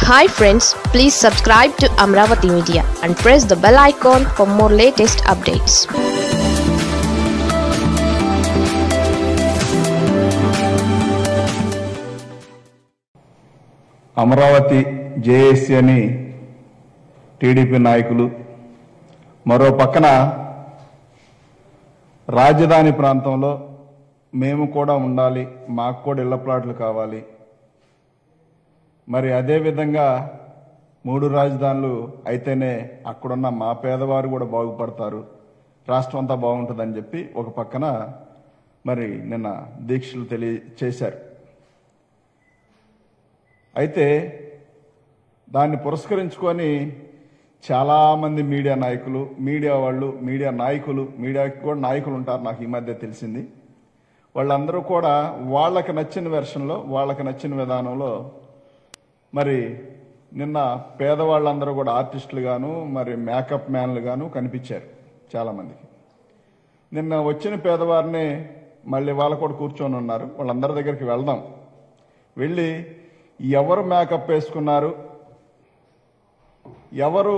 hi friends please subscribe to Amaravati media and press the bell icon for more latest updates Amaravati JAC అని TDP నాయకులు మరో పక్కన రాజధాని ప్రాంతంలో మేము కూడా ఉండాలి మాకు కూడా ఇళ్ల ప్లాట్లు కావాలి మరి అదే విధంగా మూడు రాజధానులు అయితేనే అక్కడున్న మా పేదవారు కూడా బాగుపడతారు రాష్ట్రం అంతా బాగుంటుందని చెప్పి ఒక పక్కన మరి నిన్న దీక్షలు తెలియ చేశారు అయితే దాన్ని పురస్కరించుకొని చాలామంది మీడియా నాయకులు మీడియా వాళ్ళు మీడియా నాయకులు మీడియాకి కూడా నాయకులు ఉంటారు నాకు ఈ మధ్య తెలిసింది వాళ్ళందరూ కూడా వాళ్ళకి నచ్చిన వెర్షన్లో వాళ్ళకి నచ్చిన విధానంలో మరి నిన్న పేదవాళ్ళందరూ కూడా ఆర్టిస్టులు గాను మరి మేకప్ మ్యాన్లు గాను కనిపించారు చాలామందికి నిన్న వచ్చిన పేదవారిని మళ్ళీ వాళ్ళు కూడా కూర్చొని ఉన్నారు వాళ్ళందరి దగ్గరికి వెళ్దాం వెళ్ళి ఎవరు మేకప్ వేసుకున్నారు ఎవరు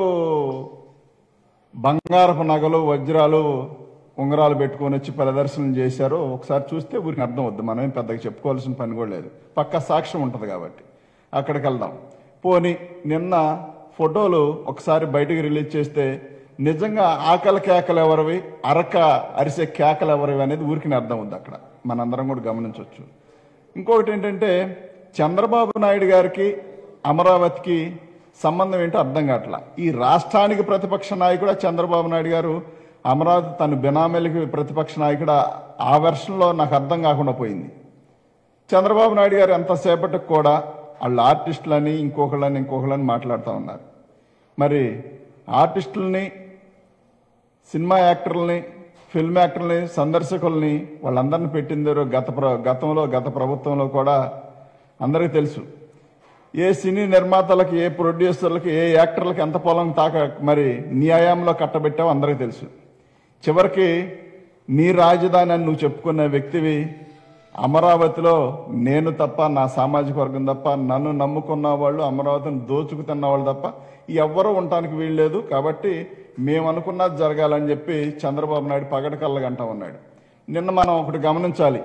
బంగారపు నగలు వజ్రాలు ఉంగరాలు పెట్టుకొని వచ్చి ప్రదర్శన చేశారో ఒకసారి చూస్తే ఊరికి అర్థం వద్దు మనం ఏం పెద్దగా చెప్పుకోవాల్సిన పని కూడా లేదు పక్క సాక్ష్యం ఉంటుంది కాబట్టి అక్కడికి వెళ్దాం పోని నిన్న ఫోటోలు ఒకసారి బయటకు రిలీజ్ చేస్తే నిజంగా ఆకలి కేకలు ఎవరివి అరక అరిసే కేకలు ఎవరివి అనేది ఊరికి అర్థం ఉంది అక్కడ మనందరం కూడా గమనించవచ్చు ఇంకొకటి ఏంటంటే చంద్రబాబు నాయుడు గారికి అమరావతికి సంబంధం ఏంటో అర్థం కావట్లా ఈ రాష్ట్రానికి ప్రతిపక్ష నాయకుడు చంద్రబాబు నాయుడు గారు అమరావతి తన బినామీలకి ప్రతిపక్ష నాయకుడు ఆ వెర్షన్లో నాకు అర్థం కాకుండా పోయింది చంద్రబాబు నాయుడు గారు ఎంతసేపటికి కూడా వాళ్ళు ఆర్టిస్టులని ఇంకొకళ్ళని ఇంకొకళ్ళని మాట్లాడుతూ ఉన్నారు మరి ఆర్టిస్టులని సినిమా యాక్టర్లని ఫిల్మ్ యాక్టర్లని సందర్శకుల్ని వాళ్ళందరిని పెట్టింది గత ప్ర- గతంలో గత ప్రభుత్వంలో కూడా అందరికీ తెలుసు ఏ సినీ నిర్మాతలకి ఏ ప్రొడ్యూసర్లకి ఏ యాక్టర్లకి ఎంత పొలం తాక మరి న్యాయంలో కట్టబెట్టావో అందరికీ తెలుసు చివరికి నీ రాజధాని అని నువ్వు చెప్పుకునే వ్యక్తివి అమరావతిలో నేను తప్ప నా సామాజిక వర్గం తప్ప నన్ను నమ్ముకున్న వాళ్ళు అమరావతిని దోచుకు తిన్న వాళ్ళు తప్ప ఎవ్వరూ ఉండటానికి వీల్లేదు కాబట్టి మేము అనుకున్నది జరగాలని చెప్పి చంద్రబాబు నాయుడు పగటి కళ్ళగంటా ఉన్నాడు నిన్న మనం ఒకటి గమనించాలి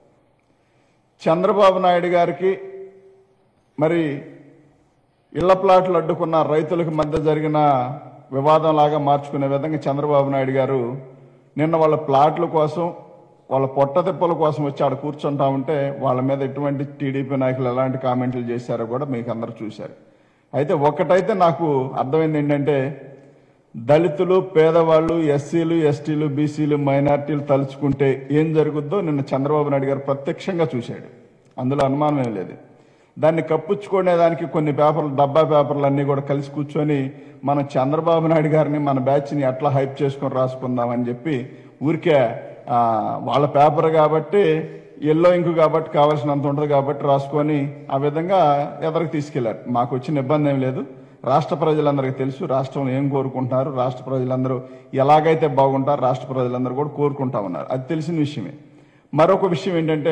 చంద్రబాబు నాయుడు గారికి మరి ఇళ్ల ప్లాట్లు అడ్డుకున్న రైతులకు మధ్య జరిగిన వివాదం లాగా మార్చుకునే విధంగా చంద్రబాబు నాయుడు గారు నిన్న వాళ్ళ ప్లాట్ల కోసం వాళ్ళ పొట్టతిప్పల కోసం వచ్చి ఆడ కూర్చుంటా ఉంటే వాళ్ళ మీద ఎటువంటి టీడీపీ నాయకులు ఎలాంటి కామెంట్లు చేశారో కూడా మీకు అందరూ చూశారు అయితే ఒకటైతే నాకు అర్థమైంది ఏంటంటే దళితులు పేదవాళ్ళు ఎస్సీలు ఎస్టీలు బీసీలు మైనార్టీలు తలుచుకుంటే ఏం జరుగుద్దో నిన్న చంద్రబాబు నాయుడు గారు ప్రత్యక్షంగా చూశాడు అందులో అనుమానం ఏం లేదు దాన్ని కప్పుచ్చుకునేదానికి కొన్ని పేపర్లు డబ్బా పేపర్లు అన్నీ కూడా కలిసి కూర్చొని మనం చంద్రబాబు నాయుడు గారిని మన బ్యాచ్ని ఎట్లా హైప్ చేసుకొని రాసుకుందామని చెప్పి ఊరికే ఆ, వాళ్ళ పేపర్ కాబట్టి ఎల్లో ఇంకు కాబట్టి కావాల్సినంత ఉంటుంది కాబట్టి రాసుకొని ఆ విధంగా ఎదరికి తీసుకెళ్లారు మాకు వచ్చిన ఇబ్బంది ఏం లేదు రాష్ట్ర ప్రజలందరికీ తెలుసు రాష్ట్రంలో ఏం కోరుకుంటున్నారు రాష్ట్ర ప్రజలందరూ ఎలాగైతే బాగుంటారు రాష్ట్ర ప్రజలందరూ కూడా కోరుకుంటా ఉన్నారు అది తెలిసిన విషయమే మరొక విషయం ఏంటంటే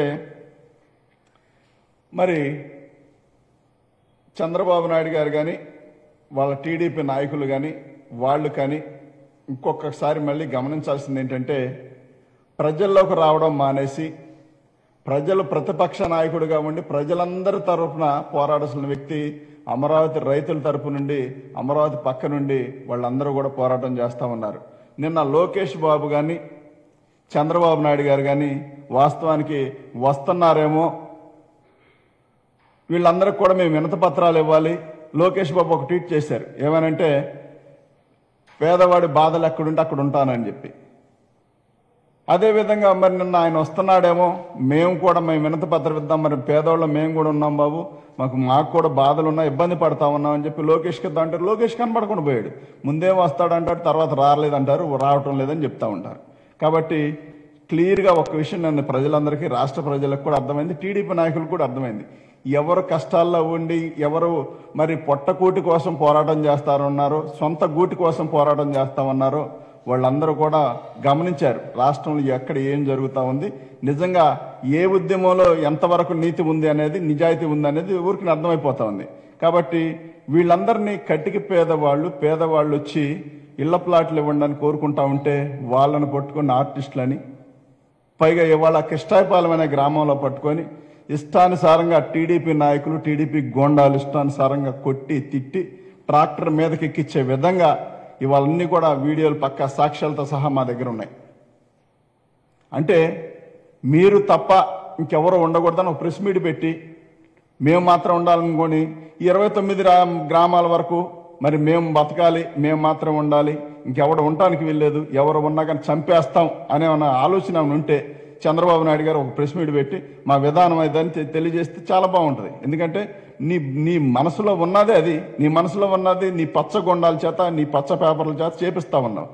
మరి చంద్రబాబు నాయుడు గారు కానీ వాళ్ళ టీడీపీ నాయకులు కానీ వాళ్ళు కానీ ఇంకొకసారి మళ్ళీ గమనించాల్సింది ఏంటంటే ప్రజల్లోకి రావడం మానేసి ప్రజలు ప్రతిపక్ష నాయకుడిగా ఉండి ప్రజలందరి తరఫున పోరాడాల్సిన వ్యక్తి అమరావతి రైతుల తరపు నుండి అమరావతి పక్క నుండి వాళ్ళందరూ కూడా పోరాటం చేస్తా ఉన్నారు నిన్న లోకేష్ బాబు కానీ చంద్రబాబు నాయుడు గారు కానీ వాస్తవానికి వస్తున్నారేమో వీళ్ళందరికీ కూడా మేము వినతి పత్రాలు ఇవ్వాలి లోకేష్ బాబు ఒక ట్వీట్ చేశారు ఏమనంటే పేదవాడి బాధలు ఎక్కడుంటే అక్కడ ఉంటానని చెప్పి అదేవిధంగా మరి నిన్న ఆయన వస్తున్నాడేమో మేము కూడా మేము వినతి పత్రం ఇద్దాం మరి పేదవాళ్ళు మేము కూడా ఉన్నాం బాబు మాకు మాకు కూడా బాధలు ఉన్నాయి ఇబ్బంది పడతా ఉన్నాం అని చెప్పి లోకేష్కి ఇద్దాం అంటారు లోకేష్ కనపడకుండా పోయాడు ముందేం వస్తాడంటాడు తర్వాత రాలేదంటారు రావటం లేదని చెప్తా ఉంటారు కాబట్టి క్లియర్గా ఒక విషయం నన్ను ప్రజలందరికీ రాష్ట్ర ప్రజలకు కూడా అర్థమైంది టీడీపీ నాయకులకు కూడా అర్థమైంది ఎవరు కష్టాల్లో ఉండి ఎవరు మరి పొట్టకూటి కోసం పోరాటం చేస్తారన్నారో సొంత గూటి కోసం పోరాటం చేస్తామన్నారో వాళ్ళందరూ కూడా గమనించారు రాష్ట్రంలో ఎక్కడ ఏం జరుగుతా ఉంది నిజంగా ఏ ఉద్యమంలో ఎంతవరకు నీతి ఉంది అనేది నిజాయితీ ఉంది అనేది ఊరికి అర్థమైపోతా ఉంది కాబట్టి వీళ్ళందరినీ కట్టికి పేదవాళ్ళు పేదవాళ్ళు వచ్చి ఇళ్ల ప్లాట్లు ఇవ్వండి కోరుకుంటా ఉంటే వాళ్ళని పట్టుకున్న ఆర్టిస్టులని పైగా ఇవాళ కృష్ణాయపాలెం అనే గ్రామంలో పట్టుకొని ఇష్టానుసారంగా టీడీపీ నాయకులు టీడీపీ గోండాలు ఇష్టానుసారంగా కొట్టి తిట్టి ట్రాక్టర్ మీదకి ఎక్కించే విధంగా ఇవాళన్నీ కూడా వీడియోలు పక్క సాక్ష్యాలతో సహా మా దగ్గర ఉన్నాయి అంటే మీరు తప్ప ఇంకెవరో ఉండకూడదని ఒక ప్రెస్ మీట్ పెట్టి మేము మాత్రం ఉండాలనుకోని ఇరవై తొమ్మిది రా- గ్రామాల వరకు మరి మేము బతకాలి మేము మాత్రం ఉండాలి ఇంకెవడు ఉండటానికి వీల్లేదు ఎవరు ఉన్నా కానీ చంపేస్తాం అనే ఉన్న ఆలోచన ఏమైనా ఉంటే చంద్రబాబు నాయుడు గారు ఒక ప్రెస్ మీట్ పెట్టి మా విధానం అదని తె- తెలియజేస్తే చాలా బాగుంటుంది ఎందుకంటే నీ నీ మనసులో ఉన్నదే అది నీ మనసులో ఉన్నది నీ పచ్చ గొండాల చేత నీ పచ్చ పేపర్ల చేత చేపిస్తా ఉన్నావు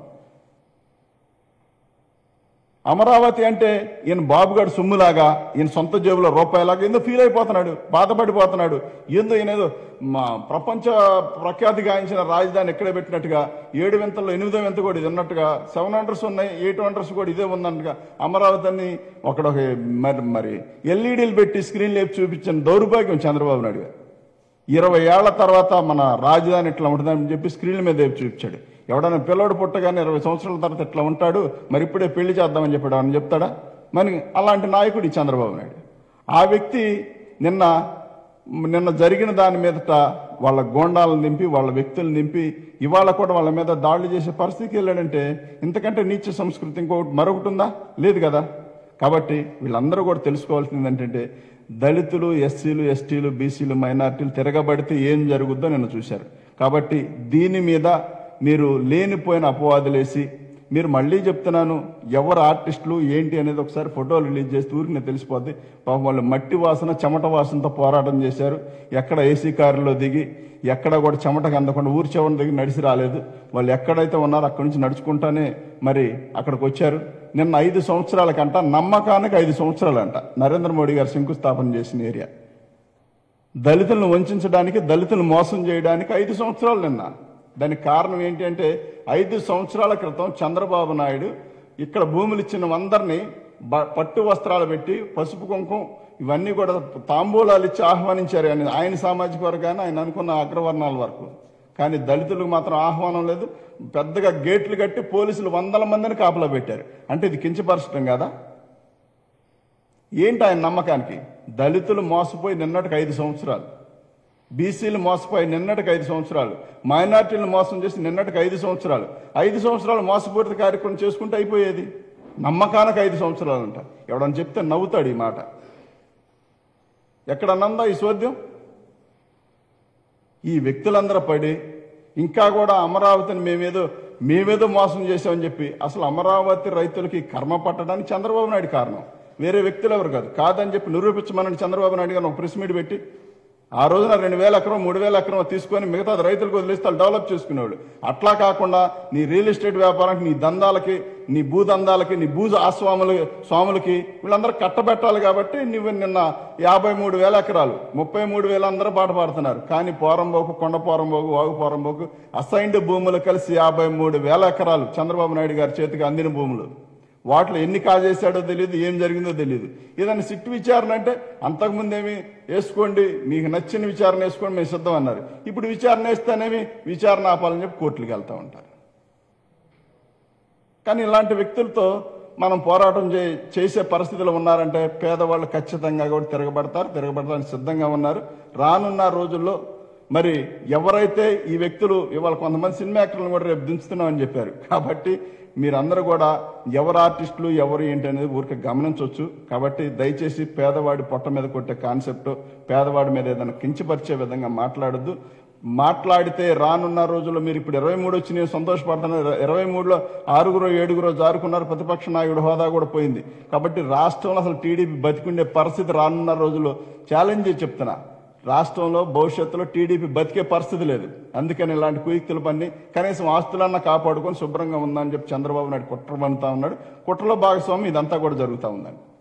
అమరావతి అంటే ఈయన బాబుగాడు సొమ్ములాగా ఈయన సొంత జేబులో రూపాయలాగా ఏందో ఫీల్ అయిపోతున్నాడు బాధపడిపోతున్నాడు ఏందో ఈయన ఏదో మా ప్రపంచ ప్రఖ్యాతి గాయించిన రాజధాని ఎక్కడే పెట్టినట్టుగా ఏడు వింతల్లో ఎనిమిదో వింత కూడా ఇది ఉన్నట్టుగా సెవెన్ హండ్రెడ్స్ ఉన్నాయి ఎయిట్ హండ్రెడ్స్ కూడా ఇదే ఉందన్నట్టుగా అమరావతిని ఒకడు ఒక మరి మరి ఎల్ఈడీలు పెట్టి స్క్రీన్ లేపి చూపించిన దౌర్భాగ్యం చంద్రబాబు నాయుడు గారు ఇరవై ఏళ్ల తర్వాత మన రాజధాని ఇట్లా ఉంటుందని చెప్పి స్క్రీన్ల మీద వేసి చూపించాడు ఎవడైనా పిల్లడు పుట్టగానే ఇరవై సంవత్సరాల తర్వాత ఇట్లా ఉంటాడు మరి ఇప్పుడే పెళ్లి చేద్దామని చెప్పాడు అని చెప్తాడా మరి అలాంటి నాయకుడు ఈ చంద్రబాబు నాయుడు ఆ వ్యక్తి నిన్న నిన్న జరిగిన దాని మీదట వాళ్ళ గోండాలను నింపి వాళ్ళ వ్యక్తులను నింపి ఇవాళ కూడా వాళ్ళ మీద దాడులు చేసే పరిస్థితికి వెళ్ళాడంటే ఇంతకంటే నీచ సంస్కృతి ఇంకొకటి మరొకటి ఉందా లేదు కదా కాబట్టి వీళ్ళందరూ కూడా తెలుసుకోవాల్సింది ఏంటంటే దళితులు ఎస్సీలు ఎస్టీలు బీసీలు మైనార్టీలు తిరగబడితే ఏం జరుగుద్దో నిన్న చూశారు కాబట్టి దీని మీద మీరు లేనిపోయిన అపవాదులేసి మీరు మళ్ళీ చెప్తున్నాను ఎవరు ఆర్టిస్టులు ఏంటి అనేది ఒకసారి ఫోటోలు రిలీజ్ చేస్తే ఊరికి నేను తెలిసిపోద్ది పాపం వాళ్ళు మట్టి వాసన చెమట వాసనతో పోరాటం చేశారు ఎక్కడ ఏసీ కారులో దిగి ఎక్కడ కూడా చెమటకు అందకుండా ఊరి చివరి దగ్గర నడిచి రాలేదు వాళ్ళు ఎక్కడైతే ఉన్నారో అక్కడి నుంచి నడుచుకుంటానే మరి అక్కడికి వచ్చారు నిన్న ఐదు సంవత్సరాల కంట నమ్మకానికి ఐదు సంవత్సరాలంట నరేంద్ర మోడీ గారు శంకుస్థాపన చేసిన ఏరియా దళితులను వంచడానికి దళితులను మోసం చేయడానికి ఐదు సంవత్సరాలు నిన్న దానికి కారణం ఏంటి అంటే ఐదు సంవత్సరాల క్రితం చంద్రబాబు నాయుడు ఇక్కడ భూములు ఇచ్చిన అందరినీ బ- పట్టు వస్త్రాలు పెట్టి పసుపు కుంకుమ ఇవన్నీ కూడా తాంబూలాలు ఇచ్చి ఆహ్వానించారు అని ఆయన సామాజిక వర్గాన్ని ఆయన అనుకున్న అగ్రవర్ణాల వరకు కానీ దళితులకు మాత్రం ఆహ్వానం లేదు పెద్దగా గేట్లు కట్టి పోలీసులు వందల మందిని కాపలా పెట్టారు అంటే ఇది కించపరచడం కదా ఏంటి ఆయన నమ్మకానికి దళితులు మోసపోయి నిన్నటికి ఐదు సంవత్సరాలు బీసీలు మోసపోయి నిన్నటికి ఐదు సంవత్సరాలు మైనార్టీలను మోసం చేసి నిన్నటికి ఐదు సంవత్సరాలు ఐదు సంవత్సరాలు మోసపూరిత కార్యక్రమం చేసుకుంటే అయిపోయేది నమ్మకానికి ఐదు సంవత్సరాలు అంట ఎవడని చెప్తే నవ్వుతాడు ఈ మాట ఎక్కడన్నందా ఈ సోద్యం ఈ వ్యక్తులందరూ పడి ఇంకా కూడా అమరావతిని మేమేదో మేమేదో మోసం చేశామని చెప్పి అసలు అమరావతి రైతులకి కర్మ పట్టడానికి చంద్రబాబు నాయుడు కారణం వేరే వ్యక్తులు ఎవరు కాదు కాదని చెప్పి నిరూపించమని చంద్రబాబు నాయుడు గారు ఒక ప్రెస్ మీట్ పెట్టి ఆ రోజున రెండు వేల ఎకరం మూడు వేల ఎకరం తీసుకొని మిగతా రైతులకు వదిలేస్తే వాళ్ళు డెవలప్ చేసుకునేవాళ్ళు అట్లా కాకుండా నీ రియల్ ఎస్టేట్ వ్యాపారానికి నీ దందాలకి నీ భూదందాలకి నీ భూ ఆస్వాములు స్వాములకి వీళ్ళందరూ కట్టబెట్టాలి కాబట్టి నువ్వు నిన్న యాభై మూడు వేల ఎకరాలు ముప్పై మూడు వేల అందరూ పాట పాడుతున్నారు కానీ పోరంబోకు కొండ పోరంబోకు వాగు పోరంబోకు అసైన్డ్ భూములు కలిసి యాభై మూడు వేల ఎకరాలు చంద్రబాబు నాయుడు గారి చేతికి అందిన భూములు వాటిలో ఎన్ని కాజేశాడో తెలియదు ఏం జరిగిందో తెలియదు ఏదైనా సిట్ విచారణ అంటే అంతకుముందేమి వేసుకోండి మీకు నచ్చిన విచారణ వేసుకోండి మేము సిద్ధం అన్నారు ఇప్పుడు విచారణ వేస్తేనేమి విచారణ ఆపాలని చెప్పి కోర్టులకు వెళ్తూ ఉంటారు కానీ ఇలాంటి వ్యక్తులతో మనం పోరాటం చే చేసే పరిస్థితులు ఉన్నారంటే పేదవాళ్ళు ఖచ్చితంగా కూడా తిరగబడతారు తిరగబడటానికి సిద్ధంగా ఉన్నారు రానున్న రోజుల్లో మరి ఎవరైతే ఈ వ్యక్తులు ఇవాళ కొంతమంది సినిమా యాక్టర్లను కూడా రేపు దించుతున్నామని చెప్పారు కాబట్టి మీరందరూ కూడా ఎవరు ఆర్టిస్టులు ఎవరు ఏంటి అనేది ఊరికి గమనించవచ్చు కాబట్టి దయచేసి పేదవాడి పొట్ట మీద కొట్టే కాన్సెప్ట్ పేదవాడి మీద ఏదైనా కించపరిచే విధంగా మాట్లాడద్దు మాట్లాడితే రానున్న రోజుల్లో మీరు ఇప్పుడు ఇరవై మూడు వచ్చి నేను సంతోషపడుతున్నారు ఇరవై మూడులో ఆరుగురు ఏడుగురు జారుకున్నారు ప్రతిపక్ష నాయకుడు హోదా కూడా పోయింది కాబట్టి రాష్ట్రంలో అసలు టీడీపీ బతికుండే పరిస్థితి రానున్న రోజుల్లో ఛాలెంజ్ చేసి చెప్తున్నా రాష్ట్రంలో భవిష్యత్తులో టీడీపీ బతికే పరిస్థితి లేదు అందుకని ఇలాంటి కుయుక్తుల పని కనీసం ఆస్తులన్నా కాపాడుకొని శుభ్రంగా ఉందని చెప్పి చంద్రబాబు నాయుడు కుట్ర పన్నుతా ఉన్నాడు కుట్రలో భాగస్వామి ఇదంతా కూడా జరుగుతూ ఉందండి